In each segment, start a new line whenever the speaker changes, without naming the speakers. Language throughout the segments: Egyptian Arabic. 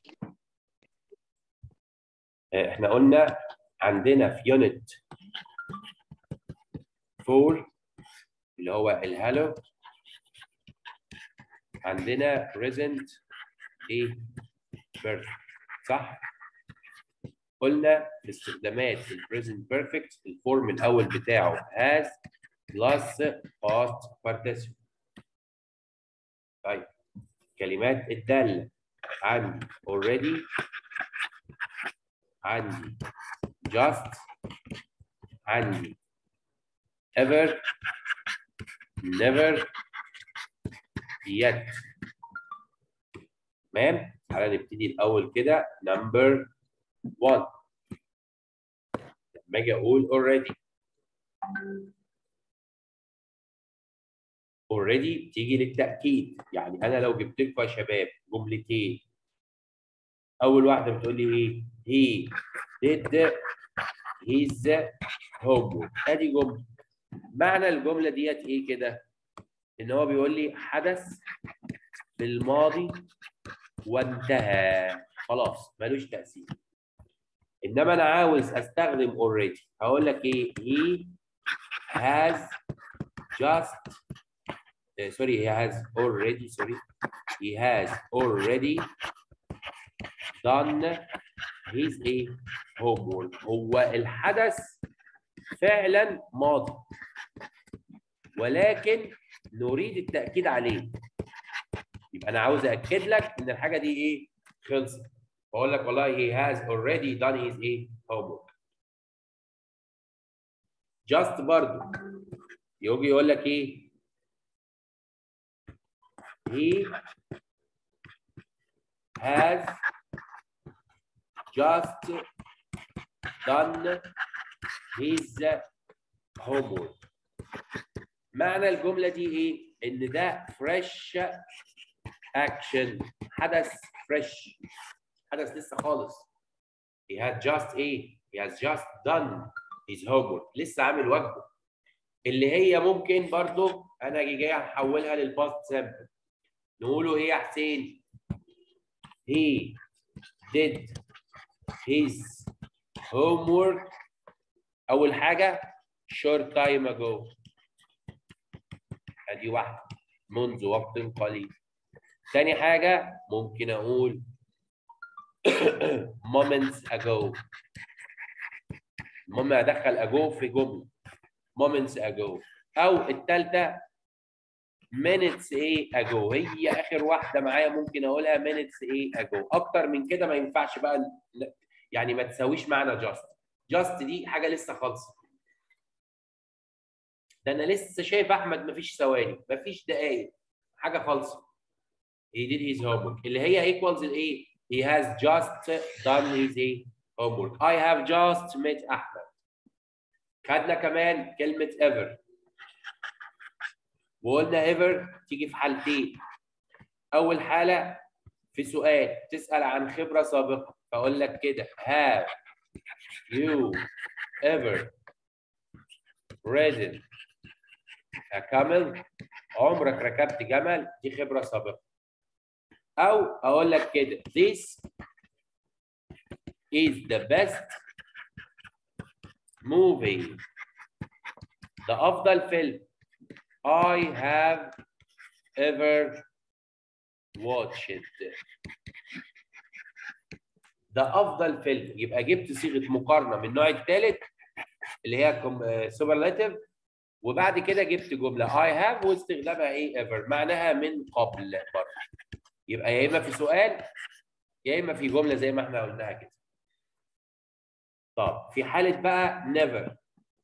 احنا قلنا عندنا في يونت 4 اللي هو الهالو عندنا present ايه perfect صح قلنا في استخدامات البريزنت بيرفكت الفورم الاول بتاعه has plus past participle طيب كلمات الدالة عندي already عندي just عندي ever never yet تمام تعالى نبتدي الاول كده number 1 لما اجي اقول already already بتيجي للتاكيد يعني انا لو جبت لكم يا شباب جملتين اول واحده بتقول لي ايه he did his homework ادي جمله معنى الجمله ديت ايه كده ان هو بيقول لي حدث في الماضي وانتهى خلاص ملوش تاثير انما انا عاوز استخدم already هقول لك ايه he has just uh, sorry he has already sorry he has already done his ايه homework هو الحدث فعلا ماضي ولكن نريد التاكيد عليه يبقى انا عاوز اكد لك ان الحاجه دي ايه خلصت بقول لك والله he has already done his ايه homework just برضو يجي يقول لك ايه he has just done his homework معنى الجملة دي ايه؟ ان ده fresh action حدث fresh حدث لسه خالص he had just ايه؟ he has just done his homework لسه عامل واجبه اللي هي ممكن برضو انا اجي جاي احولها للباست سامبل نقوله ايه يا حسين؟ he did his homework اول حاجه short time ago ادي واحده منذ وقت قليل تاني حاجه ممكن اقول moments ago المهم ادخل ago في جمله moments ago او الثالثه minutes ايه ago هي اخر واحده معايا ممكن اقولها minutes ايه ago اكتر من كده ما ينفعش بقى يعني ما تساويش معنى just just دي حاجه لسه خالصه ده انا لسه شايف احمد مفيش ثواني مفيش دقايق حاجه خالصه he did his homework اللي هي equals الايه he has just done his ايه homework I have just met احمد خدنا كمان كلمه ever وقلنا ever تيجي في حالتين اول حاله في سؤال تسال عن خبره سابقه فاقول لك كده have you ever ridden a camel عمرك ركبت جمل دي خبره سابقه او اقول لك كده this is the best movie ده افضل فيلم I have ever watched ده افضل فيلم يبقى جبت صيغه مقارنه من النوع الثالث اللي هي سوبرلاتيف وبعد كده جبت جمله I have واستخدامها ايه ever معناها من قبل برضه يبقى يا اما في سؤال يا اما في جمله زي ما احنا قلناها كده طب في حاله بقى never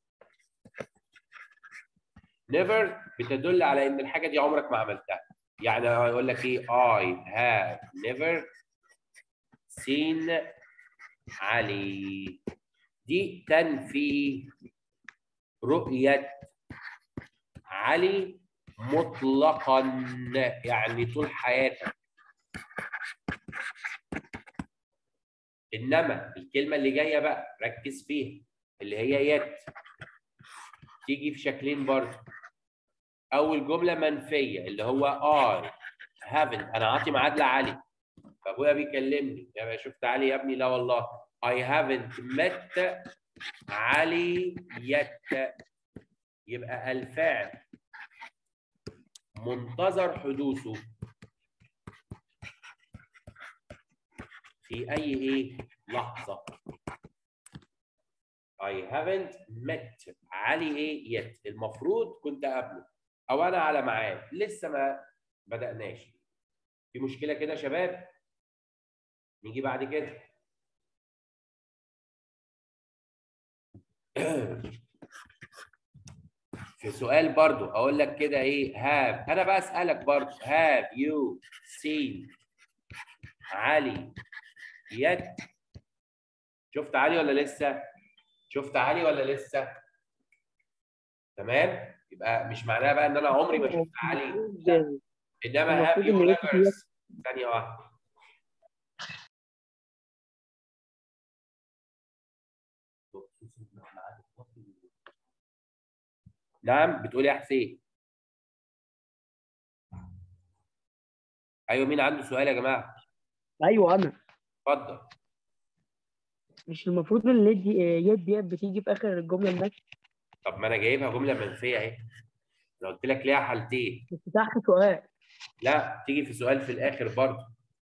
never بتدل على ان الحاجه دي عمرك ما عملتها يعني هيقول لك ايه I have never seen علي دي تنفي رؤية علي مطلقا يعني طول حياتك انما الكلمه اللي جايه بقى ركز فيها اللي هي يت تيجي في شكلين برضه اول جمله منفيه اللي هو I haven't انا عاطي معادله علي فابويا بيكلمني يا شفت علي يا ابني لا والله I haven't met علي yet يبقى الفعل منتظر حدوثه في اي ايه لحظه I haven't met علي ايه yet المفروض كنت قبله او انا على ميعاد لسه ما بدأناش في مشكله كده يا شباب نيجي بعد كده في سؤال برضو اقول لك كده ايه have انا بقى اسالك برضو have you seen علي yet شفت علي ولا لسه شفت علي ولا لسه تمام يبقى مش معناها بقى ان انا عمري ما شفت علي لا. انما have
المفروض
you
إن يبقى
never ثانيه واحده نعم بتقول يا حسين ايوه مين عنده سؤال يا جماعه
ايوه انا
اتفضل
مش المفروض ان اليد دي يد دي بتيجي في اخر الجمله النفس
طب ما انا جايبها جمله منفيه اهي انا قلت لك ليها حالتين
بس تحت سؤال
لا تيجي في سؤال في الاخر برضه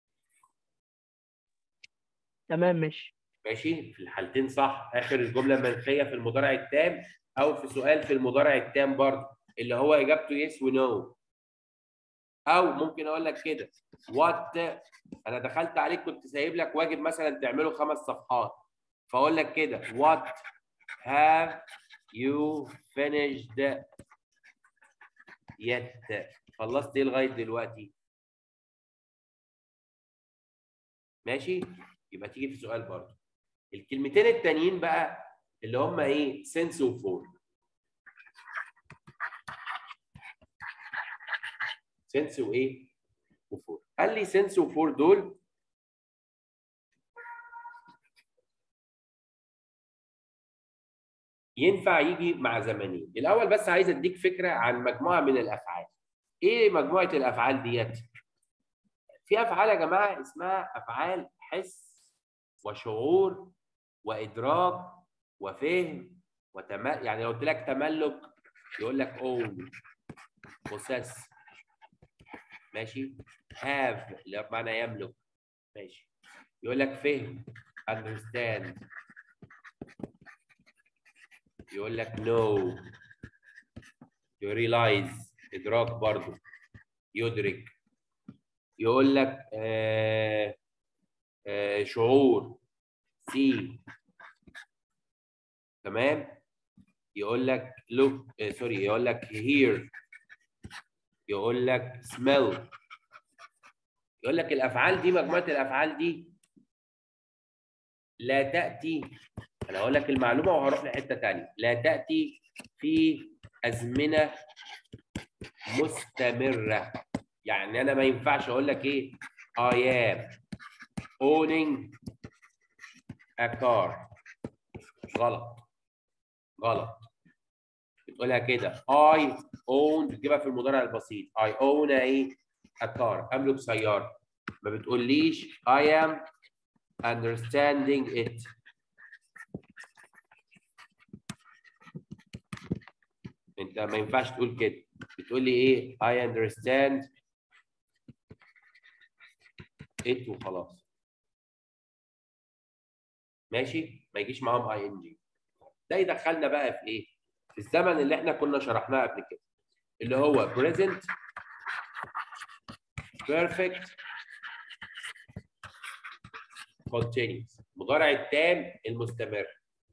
تمام ماشي
ماشي في الحالتين صح اخر الجمله المنفيه في المضارع التام او في سؤال في المضارع التام برضه اللي هو اجابته يس ونو او ممكن اقول لك كده وات انا دخلت عليك كنت سايب لك واجب مثلا تعمله خمس صفحات فاقول لك كده what have you finished yet خلصت ايه لغايه دلوقتي ماشي يبقى تيجي في سؤال برضه الكلمتين التانيين بقى اللي هم ايه سنس وفور سنس وايه وفور قال لي سنس وفور دول ينفع يجي مع زمنين الاول بس عايز اديك فكره عن مجموعه من الافعال ايه مجموعه الافعال ديت في افعال يا جماعه اسمها افعال حس وشعور وادراك وفهم وتم يعني لو قلت لك تملك يقول لك اون possess ماشي have اللي هو بمعنى يملك ماشي يقول لك فهم understand يقول لك know you realize ادراك برضو يدرك يقول لك آه آه شعور see تمام يقول لك look آه سوري يقول لك hear يقول لك smell يقول لك الافعال دي مجموعه الافعال دي لا تاتي انا هقول لك المعلومه وهروح لحته ثانيه لا تاتي في ازمنه مستمره يعني انا ما ينفعش اقول لك ايه I am owning a car غلط غلط بتقولها كده I own بتجيبها في المضارع البسيط I own a a car املك سياره ما بتقوليش I am understanding it انت ما ينفعش تقول كده بتقول لي ايه I understand it وخلاص ماشي ما يجيش معاهم اي ان جي ده يدخلنا بقى في ايه في الزمن اللي احنا كنا شرحناه قبل كده اللي هو present perfect continuous المضارع التام المستمر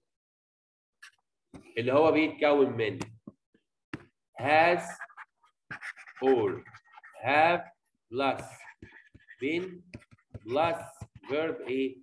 اللي هو بيتكون من has or have plus been plus verb ايه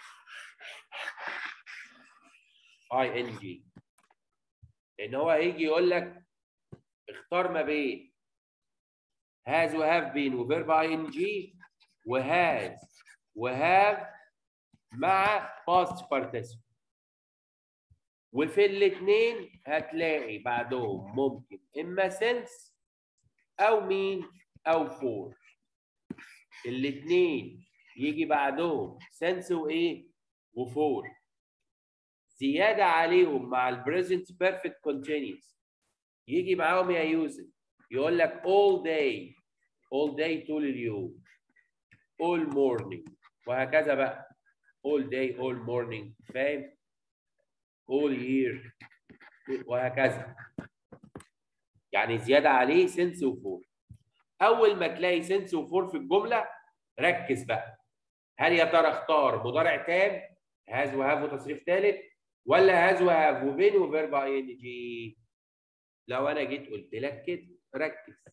ing لان هو هيجي يقول لك اختار ما بين has و have been وفيرب ing وهاز وهاف مع past participle وفي الاثنين هتلاقي بعدهم ممكن اما since او مين او for الاثنين يجي بعدهم سنس وايه وفور زياده عليهم مع البريزنت بيرفكت كونتينيوس يجي معاهم يا يوسف يقول لك all day all day طول اليوم all morning وهكذا بقى all day all morning فاهم all year وهكذا يعني زياده عليه سنس وفور اول ما تلاقي سنس وفور في الجمله ركز بقى هل يا ترى اختار مضارع تام هاز وهاف وتصريف ثالث ولا هاز وهاف وبين وفيرب اي ان جي لو انا جيت قلت لك كده ركز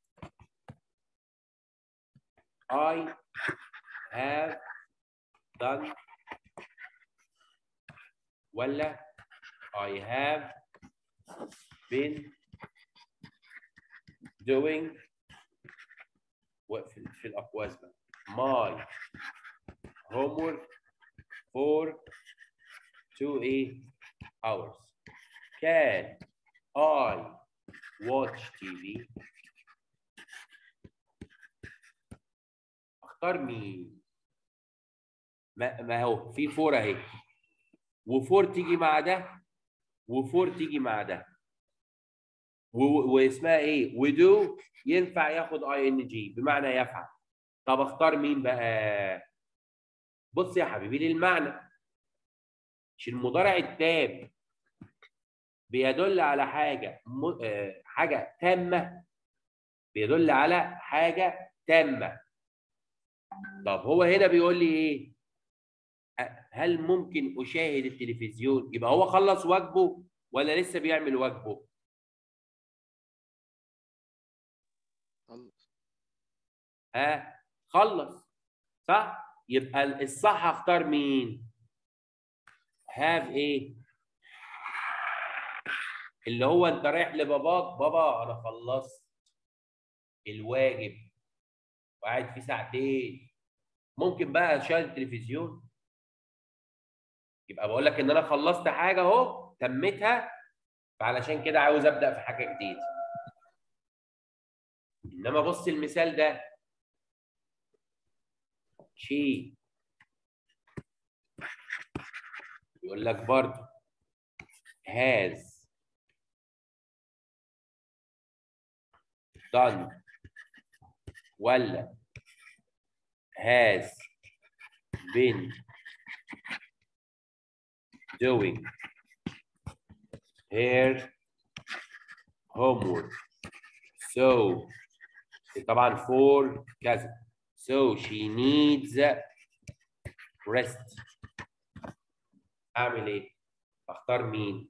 I have done ولا I have been doing وفي في الأقواس بقى my homework for two eight hours can I watch TV اختار مين ما, ما هو في فور اهي وفور تيجي مع ده وفور تيجي مع ده و- واسمها ايه ودو ينفع ياخد اي ان جي بمعنى يفعل طب اختار مين بقى بص يا حبيبي للمعنى مش المضارع التام بيدل على حاجه م... آه، حاجه تامه بيدل على حاجه تامه طب هو هنا بيقول لي ايه أ- هل ممكن اشاهد التلفزيون يبقى هو خلص واجبه ولا لسه بيعمل واجبه
خلص
ها خلص صح يبقى الصح اختار مين هاف ايه اللي هو انت رايح لباباك بابا انا خلصت الواجب وقاعد فيه ساعتين ممكن بقى اشاهد التلفزيون يبقى بقول لك ان انا خلصت حاجه اهو تميتها فعلشان كده عاوز ابدا في حاجه جديده انما بص المثال ده شيء يقول لك برضه has done ولا has been doing her homework so طبعا for كذا so she needs rest اعمل ايه اختار مين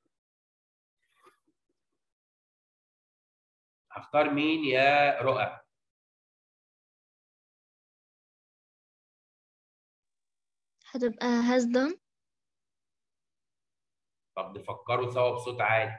هختار مين يا رؤى
هتبقى has done
طب نفكروا سوا بصوت عالي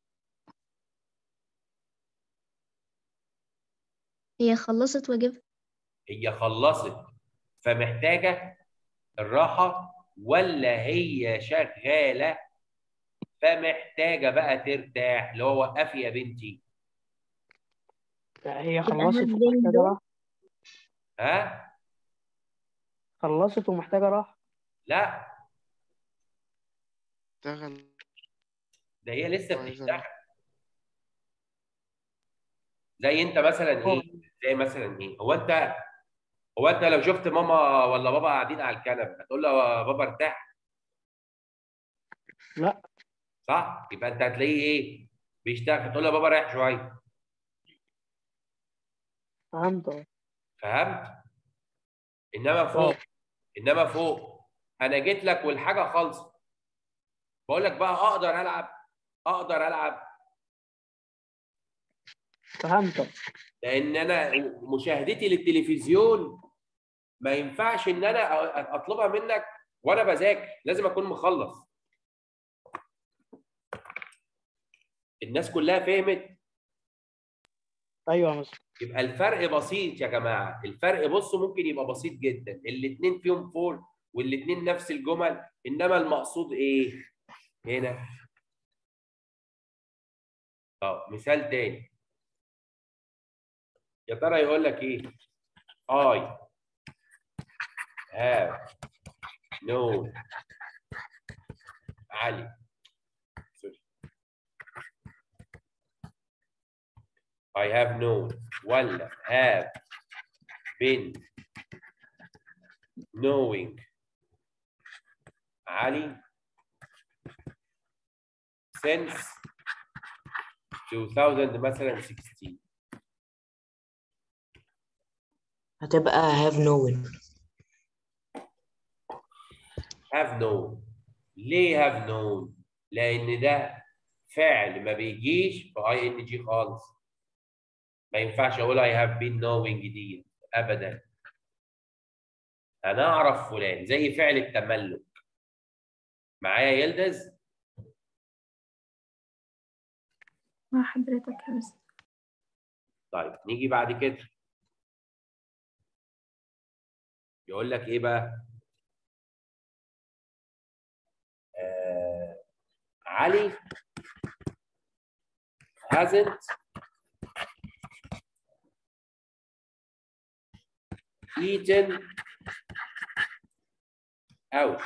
هي خلصت واجبها
هي خلصت فمحتاجة الراحة ولا هي شغالة فمحتاجة بقى ترتاح اللي هو وقفي يا بنتي
لا هي
has
خلصت
been
ومحتاجة
done.
راحة
ها؟
خلصت ومحتاجة راحة
لا
اشتغل
ده هي لسه
عايزة
بتشتغل زي انت مثلا
اه.
ايه؟ زي مثلا ايه؟ هو انت هو انت لو شفت ماما ولا بابا قاعدين على الكنبه هتقول له يا بابا ارتاح؟
لا
صح؟ يبقى انت هتلاقيه ايه؟ بيشتغل تقول له يا بابا ريح شويه
فهمت اه
فهمت؟ انما فوق
اه.
انما فوق انا جيت لك والحاجه خالصه بقول لك بقى اقدر العب اقدر العب
فهمت اه.
لان انا مشاهدتي للتلفزيون ما ينفعش ان انا اطلبها منك وانا بذاكر لازم اكون مخلص الناس كلها فهمت
ايوه يا مستر
يبقى الفرق بسيط يا جماعه الفرق بصوا ممكن يبقى بسيط جدا الاثنين فيهم فور والاثنين نفس الجمل انما المقصود ايه هنا اه مثال تاني يا ترى يقول لك ايه I have known علي sorry I have known ولا have been knowing علي since 2000 مثلا 16
هتبقى have known
have known ليه have known؟ لأن ده فعل ما بيجيش في اي ان جي خالص ما ينفعش اقول I have been knowing دي ابدا انا اعرف فلان زي فعل التملك معايا يلدز
مع حضرتك يا مستر
طيب نيجي بعد كده يقول لك ايه بقى آه علي hasn't eaten out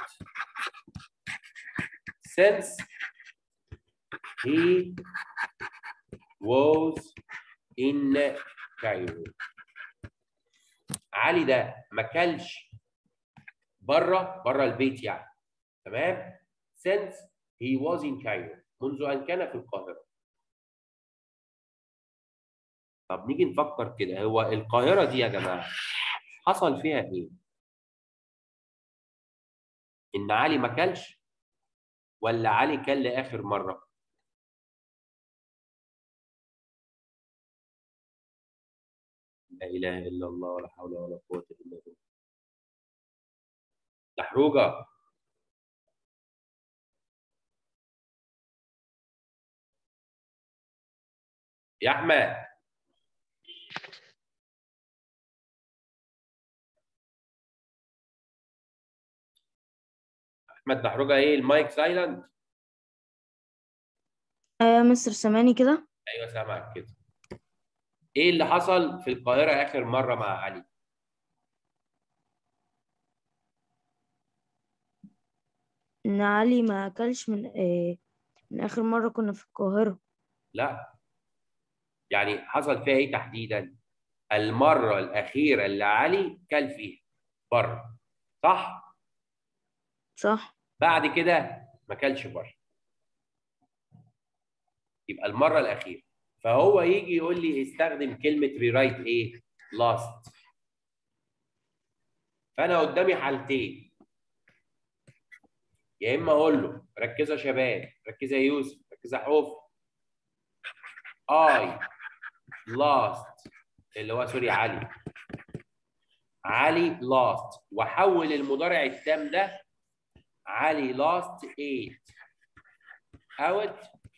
since he was in Cairo علي ده ما كلش بره بره البيت يعني تمام since he was in Cairo منذ ان كان في القاهره طب نيجي نفكر كده هو القاهره دي يا جماعه حصل فيها ايه ان علي ما كلش ولا علي كل لاخر مره لا اله الا الله ولا حول ولا قوه الا بالله محروجه يا احمد احمد محروجه ايه المايك سايلنت
آه مستر سامعني كده
ايوه سامعك كده ايه اللي حصل في القاهره اخر مره مع علي
ان علي ما اكلش من آه من اخر مرة كنا في القاهرة
لا يعني حصل فيها ايه تحديدا المره الاخيره اللي علي كل فيها بره صح
صح
بعد كده ما كلش بره يبقى المره الاخيره فهو يجي يقول لي استخدم كلمه ريرايت ايه لاست فانا قدامي حالتين يا اما اقول له ركزوا يا شباب ركزوا يا يوسف ركزوا يا حوف اي لاست اللي هو سوري علي علي لاست واحول المضارع التام ده علي لاست 8 اوت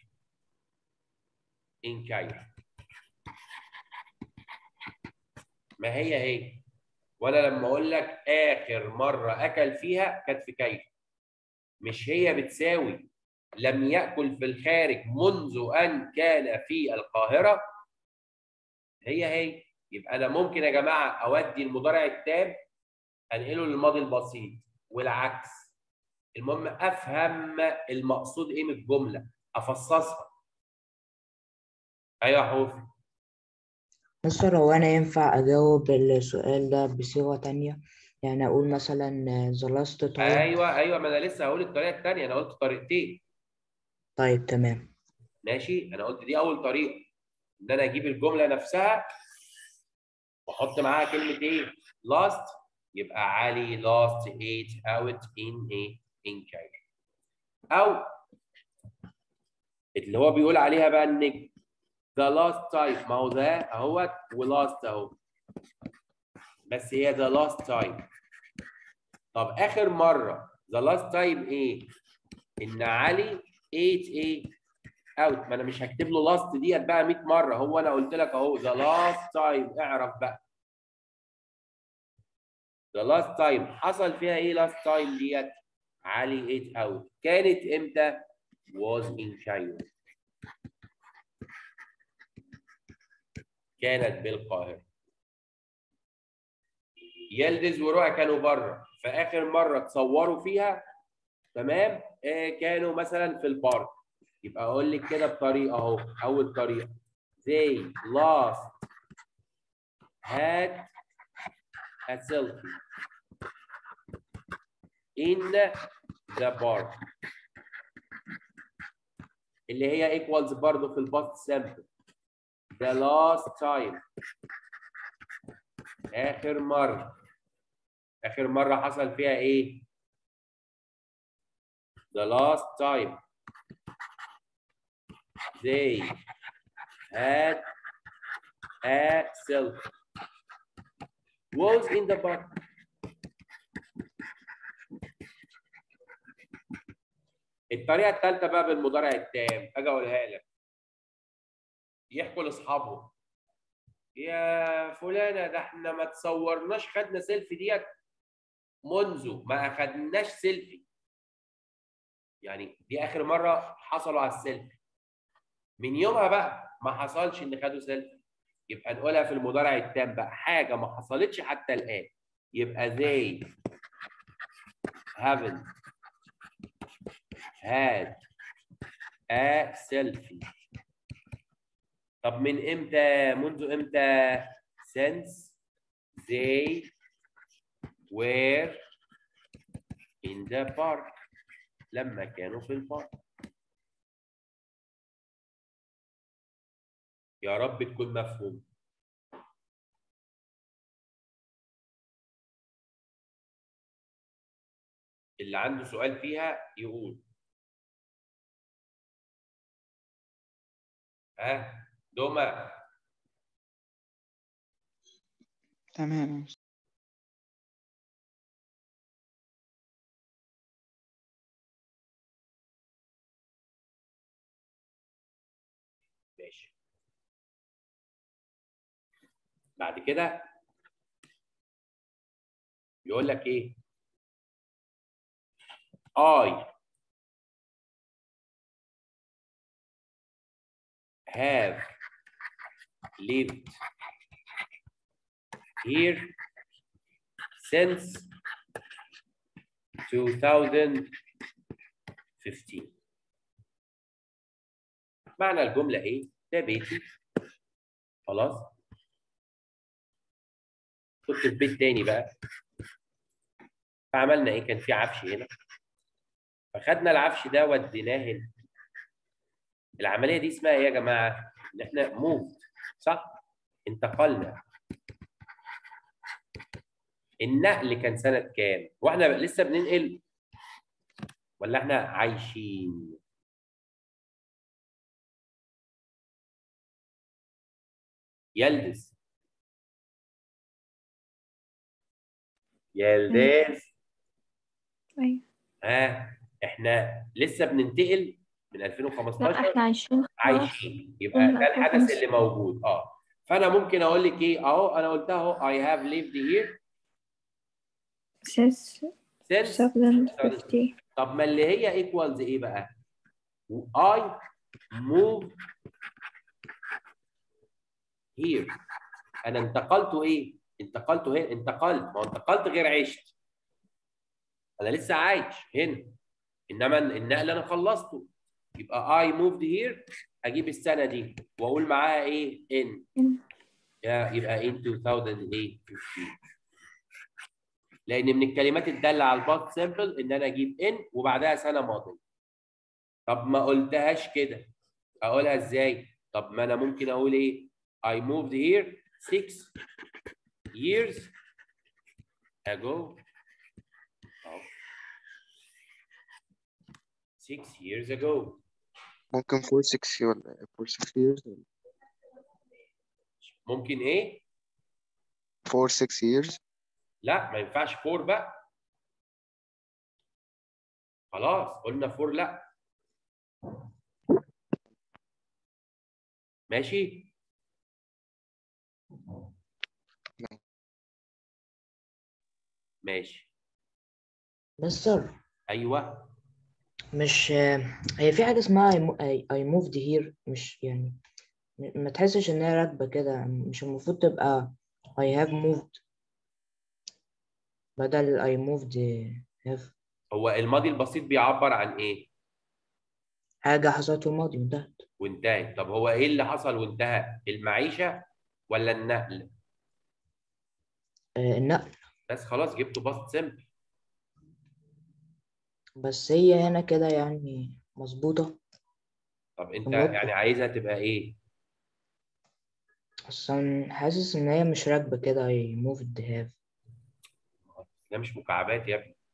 ان كايرو ما هي هي ولا لما اقول لك اخر مره اكل فيها كانت في كايرو مش هي بتساوي لم ياكل في الخارج منذ ان كان في القاهره هي هي يبقى انا ممكن يا جماعه اودي المضارع التام انقله للماضي البسيط والعكس المهم افهم المقصود ايه من الجمله افصصها ايوه يا حوف
مستر هو أنا ينفع أجاوب السؤال ده بصيغة تانية يعني أقول مثلا the last time
ايوه ايوه ما انا لسه هقول الطريقه الثانيه انا قلت طريقتين
طيب تمام
ماشي انا قلت دي اول طريقه ان انا اجيب الجمله نفسها واحط معاها كلمه ايه last يبقى علي last eight out in a in Cairo او اللي هو بيقول عليها بقى النجم the last time ما هو ده اهوت ولاست اهو بس هي the last time طب اخر مره the last time ايه ان علي 8 ايه اوت ما انا مش هكتب له لاست ديت بقى 100 مره هو انا قلت لك اهو ذا لاست تايم اعرف بقى ذا لاست تايم حصل فيها ايه لاست تايم ديت علي 8 اوت كانت امتى was in Cairo كانت بالقاهره يلدز ورؤى كانوا بره فاخر مره تصوروا فيها تمام آه كانوا مثلا في البارك يبقى اقول لك كده بطريقه اهو اول طريقه they last had a selfie in the park اللي هي equals برضه في الباست simple the last time آخر مرة آخر مرة حصل فيها إيه؟ the last time they had a selfie was in the park الطريقة الثالثة بقى بالمضارع التام أجي أقولها لك يحكوا لأصحابهم يا فلانة ده احنا ما تصورناش خدنا سيلفي ديت منذ ما أخدناش سيلفي يعني دي آخر مرة حصلوا على السيلفي من يومها بقى ما حصلش إن خدوا سيلفي يبقى نقولها في المضارع التام بقى حاجة ما حصلتش حتى الآن يبقى they haven't had a selfie طب من امتى منذ امتى since they were in the park لما كانوا في البارك يا رب تكون مفهوم اللي عنده سؤال فيها يقول ها دوما
تمام
ماشي بعد كده يقول لك ايه I have lived here since 2015 معنى الجملة ايه؟ ده بيتي خلاص كنت في بيت تاني بقى فعملنا ايه؟ كان في عفش هنا فخدنا العفش ده وديناه هنا العمليه دي اسمها ايه يا جماعه؟ ان احنا موفد صح؟ انتقلنا النقل كان سنه كام؟ واحنا لسه بننقل ولا احنا عايشين؟ يلبس يلبس
أيوة
ها احنا لسه بننتقل من
لا
2015
احنا عايشين خلاص
عايشين يبقى
قلنا
ده الحدث
2015.
اللي موجود اه فانا ممكن اقول لك ايه اهو انا قلتها اهو I have lived here
since
since
2015
طب ما اللي هي equals ايه بقى؟ I moved here انا انتقلت ايه؟ انتقلت هنا انتقلت ما هو انتقلت غير عشت انا لسه عايش هنا انما النقل انا خلصته يبقى I moved here اجيب السنه دي واقول معاها ايه؟ in
إن.
يا- يبقى in 2015 لان من الكلمات الداله على الباست سيمبل ان انا اجيب ان وبعدها سنه ماضيه طب ما قلتهاش كده اقولها ازاي طب ما انا ممكن اقول ايه I moved here six years ago أهو. six years ago
ممكن فور 6 ولا فور 6 years ولا
ممكن ايه
فور 6 years
لا ما ينفعش فور بقى خلاص قلنا فور لا ماشي ماشي
مستر
ايوه
مش هي في حاجة اسمها I mo- I- I moved here مش يعني م- ما تحسش إن هي راكبة كده مش المفروض تبقى I have moved بدل I moved have
هو الماضي البسيط بيعبر عن ايه
حاجة حصلت في الماضي وانتهت
وانتهت طب هو ايه اللي حصل وانتهى المعيشه ولا النقل
آه النقل
بس خلاص جبته باست سمبل
بس هي هنا كده يعني مظبوطة
طب انت
الموقف.
يعني عايزها تبقى ايه
أصلا حاسس إن هي مش راكبة كده I moved have
ده مش مكعبات يا ابني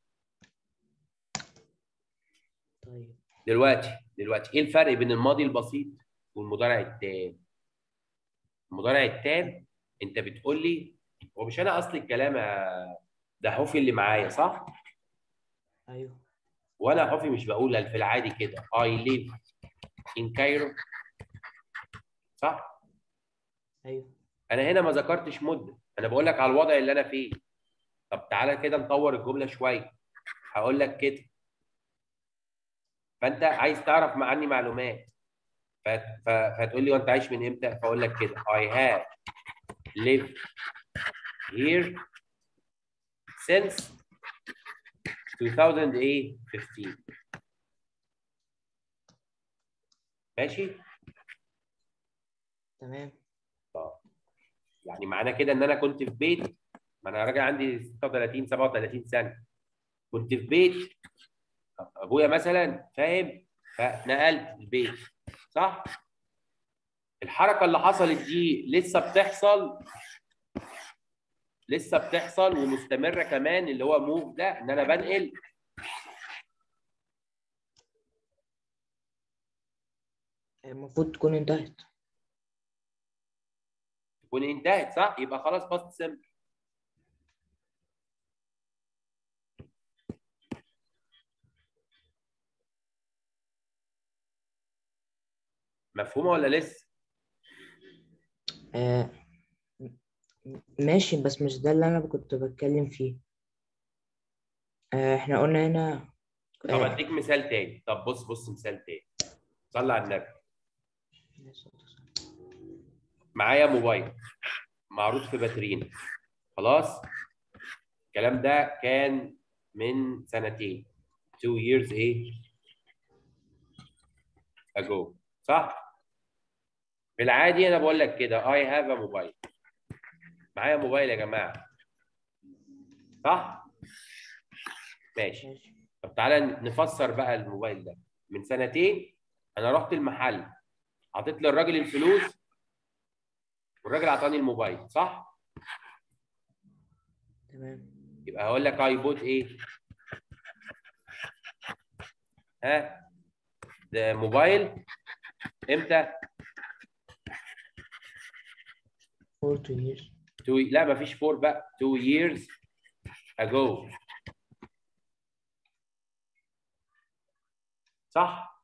طيب
دلوقتي دلوقتي ايه الفرق بين الماضي البسيط والمضارع التام المضارع التام انت بتقول لي هو مش انا اصل الكلام يا ده حوفي اللي معايا صح
أيوه
وانا حوفي مش بقول في العادي كده I live in Cairo صح
أيوه
انا هنا ما ذكرتش مده انا بقول لك على الوضع اللي انا فيه طب تعالى كده نطور الجمله شويه هقول لك كده فانت عايز تعرف مع- عني معلومات فت- ف- فتقول لي وانت عايش من امتى فاقول لك كده I have lived here since 2015 ماشي
تمام
يعني معناه كده ان انا كنت في بيت ما انا راجع عندي 36 37 سنه كنت في بيت ابويا مثلا فاهم فنقلت البيت صح الحركه اللي حصلت دي لسه بتحصل لسه بتحصل ومستمره كمان اللي هو موف ده ان انا بنقل
المفروض تكون انتهت
تكون انتهت صح يبقى خلاص باست سمبل مفهومه ولا لسه
آه م- ماشي بس مش ده اللي أنا كنت بتكلم فيه آه إحنا قلنا هنا
طب
آه،
اديك مثال تاني طب بص بص مثال تاني صلي على النبي معايا موبايل معروض في باترينا خلاص الكلام ده كان من سنتين two years ايه ago صح في العادي انا بقول لك كده I have a موبايل معايا موبايل يا جماعه صح ماشي
ماشي
طب تعالى نفسر بقى الموبايل ده من سنتين انا رحت المحل حطيت للراجل الفلوس والراجل اعطاني الموبايل صح
تمام
يبقى هقول لك اي بوت ايه ها ده موبايل امتى
for two years
تو لا مفيش فور بقى two years ago صح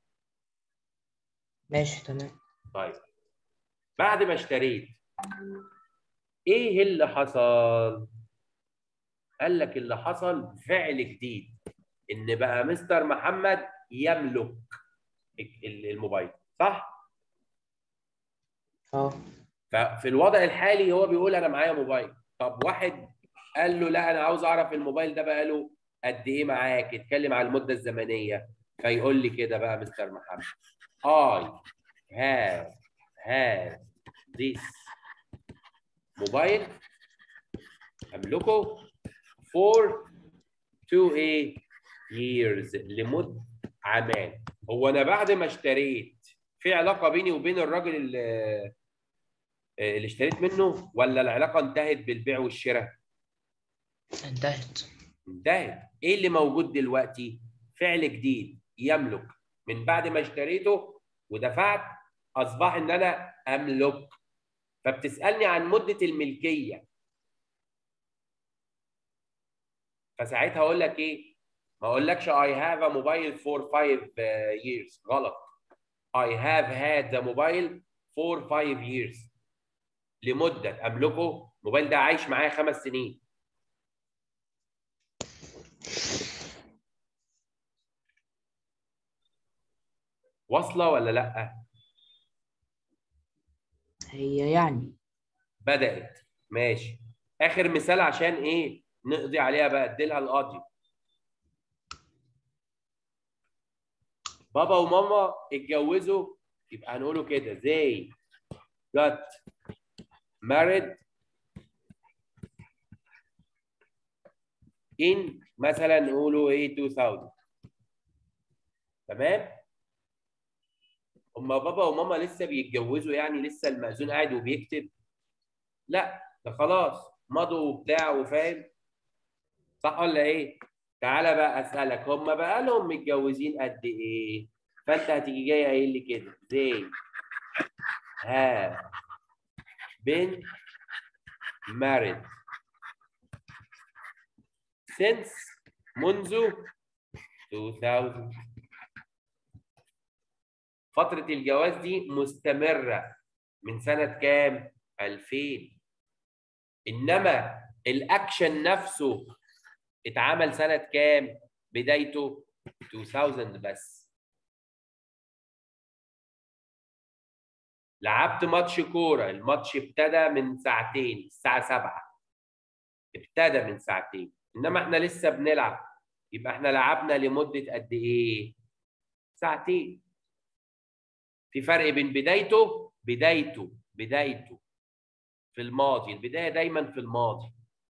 ماشي تمام
طيب بعد ما اشتريت ايه اللي حصل قال لك اللي حصل فعل جديد ان بقى مستر محمد يملك ال- الموبايل صح
اه
ففي الوضع الحالي هو بيقول انا معايا موبايل طب واحد قال له لا انا عاوز اعرف الموبايل ده بقى له قد ايه معاك اتكلم على المده الزمنيه فيقول لي كده بقى مستر محمد I have had this موبايل املكه for two a years لمده عامان هو انا بعد ما اشتريت في علاقه بيني وبين الراجل اللي اللي اشتريت منه ولا العلاقه انتهت بالبيع والشراء؟
انتهت
انتهت ايه اللي موجود دلوقتي؟ فعل جديد يملك من بعد ما اشتريته ودفعت اصبح ان انا املك فبتسالني عن مده الملكيه فساعتها اقول لك ايه؟ ما اقولكش I have a mobile for five uh, years غلط I have had the mobile for five years لمده املكه الموبايل ده عايش معايا خمس سنين واصله ولا لا؟
هي يعني
بدات ماشي اخر مثال عشان ايه؟ نقضي عليها بقى اديلها القاضي بابا وماما اتجوزوا يبقى هنقوله كده they got married in مثلا نقوله ايه 2000 تمام هما بابا وماما لسه بيتجوزوا يعني لسه المأذون قاعد وبيكتب لا ده خلاص مضوا وبتاع وفاهم صح ولا ايه تعالى بقى اسالك هما بقى لهم متجوزين قد ايه فانت هتيجي جاي قايل لي كده they have been married since منذ 2000 فترة الجواز دي مستمرة من سنة كام؟ 2000 إنما الأكشن نفسه اتعمل سنة كام؟ بدايته 2000 بس لعبت ماتش كورة الماتش ابتدى من ساعتين الساعة 7 ابتدى من ساعتين إنما إحنا لسه بنلعب يبقى إحنا لعبنا لمدة قد إيه؟ ساعتين في فرق بين بدايته بدايته بدايته في الماضي البدايه دايما في الماضي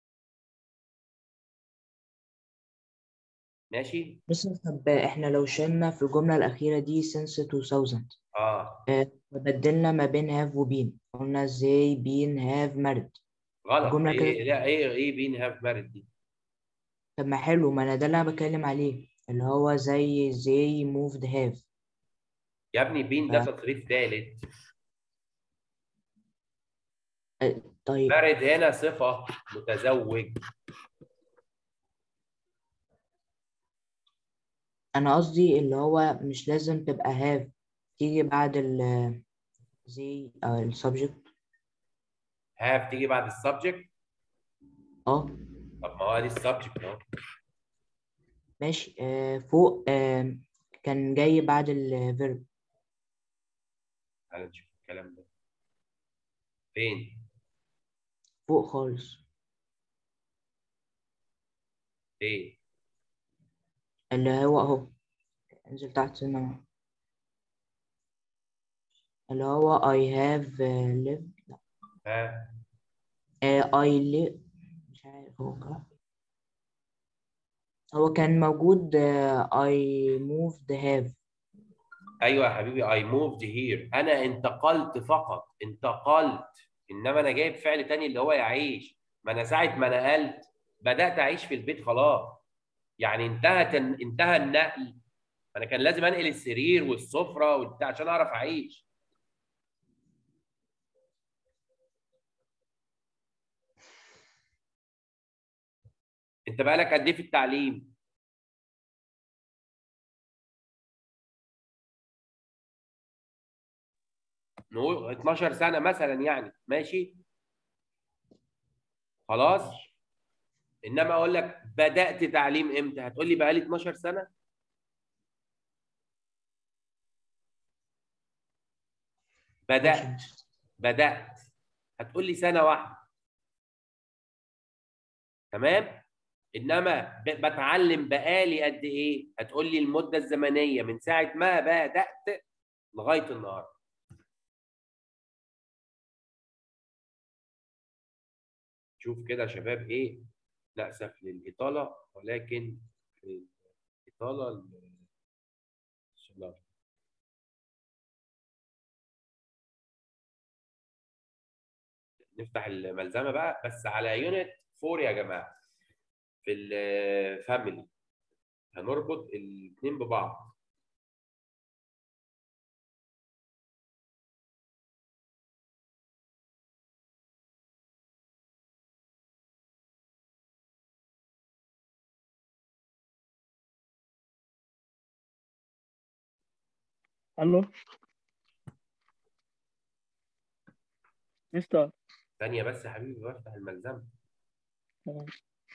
ماشي
بس طب احنا لو شلنا في الجملة الأخيرة دي since 2000
اه
آه، وبدلنا ما بين have وبين قلنا ازاي بين have married
غلط
الجملة
ايه
كده-
لا ايه ايه بين هاف مارد دي
طب ما حلو ما انا ده اللي انا بتكلم عليه اللي هو زي زي moved have
يا ابني بين ده
آه.
تصريف ثالث
طيب
مارد هنا صفه متزوج
انا قصدي اللي هو مش لازم تبقى have تيجي بعد ال زي او السبجكت
هاف تيجي بعد السبجكت
اه
طب ما هو دي السبجكت اهو
ماشي آه فوق آه كان جاي بعد الفيرب
تعالى نشوف الكلام ده فين
فوق خالص
فين
اللي هو اهو انزل تحت سنة اللي هو I have uh, lived لا
ها
آه I live مش عارف هو كده هو كان موجود آه I moved have
ايوه يا حبيبي I moved here انا انتقلت فقط انتقلت انما انا جايب فعل تاني اللي هو يعيش ما انا ساعه ما نقلت بدات اعيش في البيت خلاص يعني انتهت انتهى النقل انا كان لازم انقل السرير والسفره وبتاع عشان اعرف اعيش انت بقالك قد ايه في التعليم نقول 12 سنه مثلا يعني ماشي خلاص انما اقول لك بدات تعليم امتى هتقول لي بقالي 12 سنه بدات بدات هتقول لي سنه واحده تمام انما ب- بتعلم بقالي قد ايه هتقول لي المده الزمنيه من ساعه ما بدات لغايه النهارده شوف كده يا شباب ايه نأسف للإطالة ولكن في الإطالة السولار نفتح الملزمة بقى بس على يونت 4 يا جماعة في الفاميلي هنربط الاثنين ببعض
الو مستر
ثانية بس يا حبيبي بفتح الملزمة
تمام.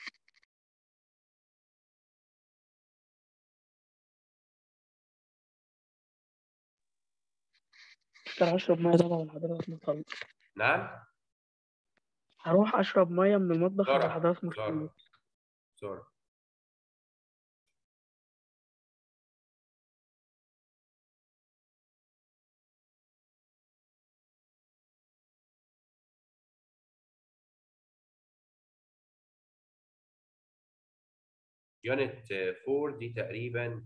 مستر هشرب ميه طبعا من حضرتك متخلص
نعم
هروح اشرب ميه من المطبخ
بسرعة،
اللي حضرتك
بسرعة.
متخلص
سوري يونت 4 دي تقريبا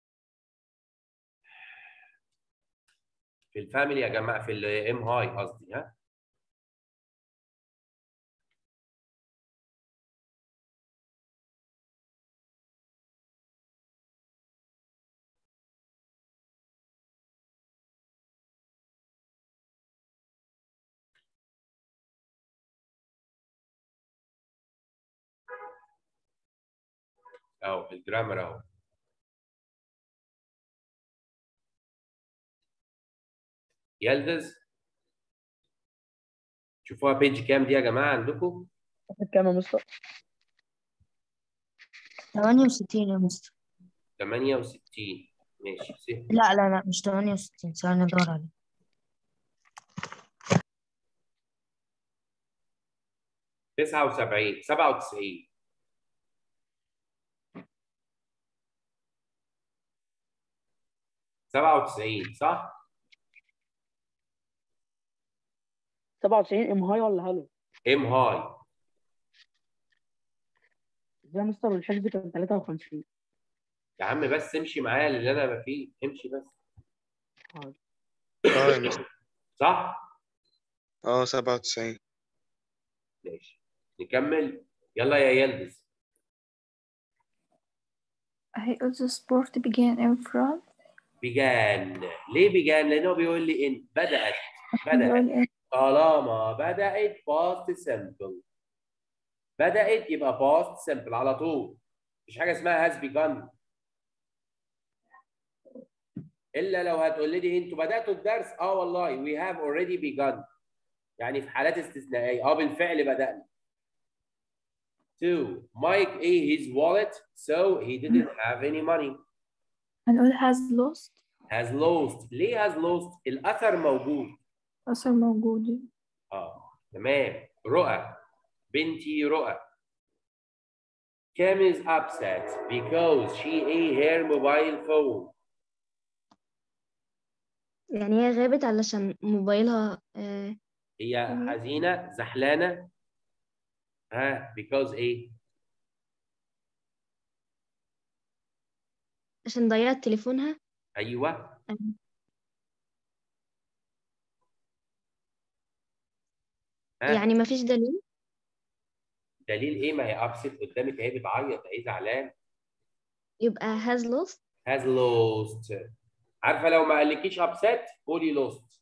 في الفاميلي يا جماعه في الام هاي قصدي ها اهو الجرامر اهو يلدز شوفوها بيج كام دي يا جماعه عندكم
كام يا مستر
68 يا مستر
68 ماشي سهل
لا لا لا مش 68 ثواني ادور عليه
تسعة وسبعين سبعة وتسعين سبعة وتسعين صح؟
97 ام هاي ولا هلو؟
ام هاي
ازاي يا مستر الحفظ كان 53
يا عم بس امشي معايا اللي انا ما فيه امشي بس
اه يا مستر
صح؟
اه سبعة وتسعين
ماشي نكمل يلا يا يلبس
I also sport began in France.
بيجان ليه بيجان؟ لانه بيقول لي ان بدأت بدأت
بيقول إيه؟
طالما بدأت باست سمبل بدأت يبقى باست سمبل على طول مفيش حاجة اسمها هاز begun إلا لو هتقول لي أنتوا بدأتوا الدرس أه والله we have already begun يعني في حالات استثنائية أه بالفعل بدأنا Two, Mike ate his wallet so he didn't have any money
هنقول has lost
has lost ليه has lost الأثر موجود
أثر موجود
اه تمام رؤى بنتي رؤى Kim is upset because she ate her mobile phone.
يعني هي غابت علشان موبايلها آه
هي
مم.
حزينة زعلانة ها because ايه؟
عشان ضيعت تليفونها
ايوه ها
يعني مفيش دليل
دليل ايه ما هي upset قدامك اهي بتعيط اهي زعلان
يبقى has lost
has lost عارفة لو ما قالكيش upset قولي lost